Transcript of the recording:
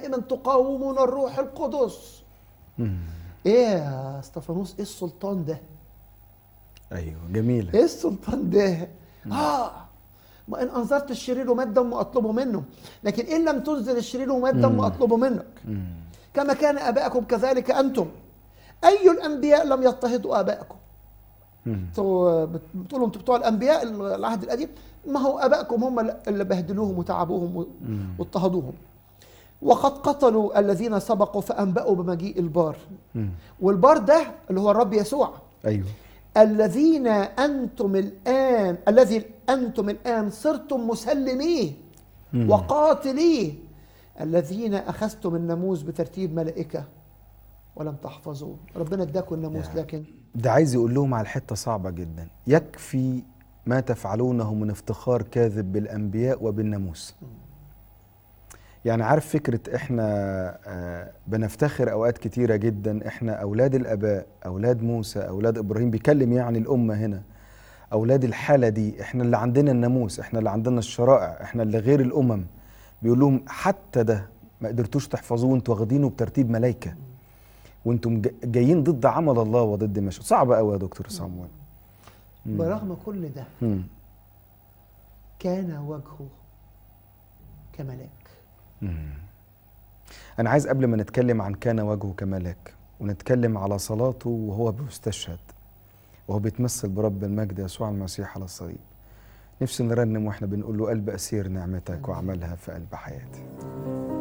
دائما تقاومون الروح القدس مم. ايه يا استفانوس ايه السلطان ده ايوه جميله ايه السلطان ده اه ما ان انظرت الشرير ومات دم اطلبه منه لكن ان لم تنزل الشرير ومات دم اطلبه منك مم. كما كان ابائكم كذلك انتم اي الانبياء لم يضطهدوا ابائكم مم. انتوا بتقولوا انتوا بتوع الانبياء العهد القديم ما هو ابائكم هم اللي بهدلوهم وتعبوهم و- واضطهدوهم وقد قتلوا الذين سبقوا فانبأوا بمجيء البار مم. والبار ده اللي هو الرب يسوع ايوه الذين انتم الان الذي انتم الان صرتم مسلميه مم. وقاتليه الذين اخذتم الناموس بترتيب ملائكه ولم تحفظوه ربنا اداكم الناموس يا. لكن ده عايز يقول لهم على الحته صعبه جدا يكفي ما تفعلونه من افتخار كاذب بالانبياء وبالناموس يعني عارف فكره احنا آه، بنفتخر اوقات كتيره جدا احنا اولاد الاباء اولاد موسى اولاد ابراهيم بيكلم يعني الامه هنا اولاد الحاله دي احنا اللي عندنا الناموس احنا اللي عندنا الشرائع احنا اللي غير الامم بيقول لهم حتى ده ما قدرتوش تحفظوه انتوا واخدينه بترتيب ملائكه وانتم ج- جايين ضد عمل الله وضد مشي صعب قوي يا دكتور صامويل مم. برغم كل ده مم. كان وجهه كملاك مم. انا عايز قبل ما نتكلم عن كان وجهه كملاك ونتكلم على صلاته وهو بيستشهد وهو بيتمثل برب المجد يسوع المسيح على الصليب نفسي نرنم واحنا بنقول له قلب اسير نعمتك وعملها في قلب حياتي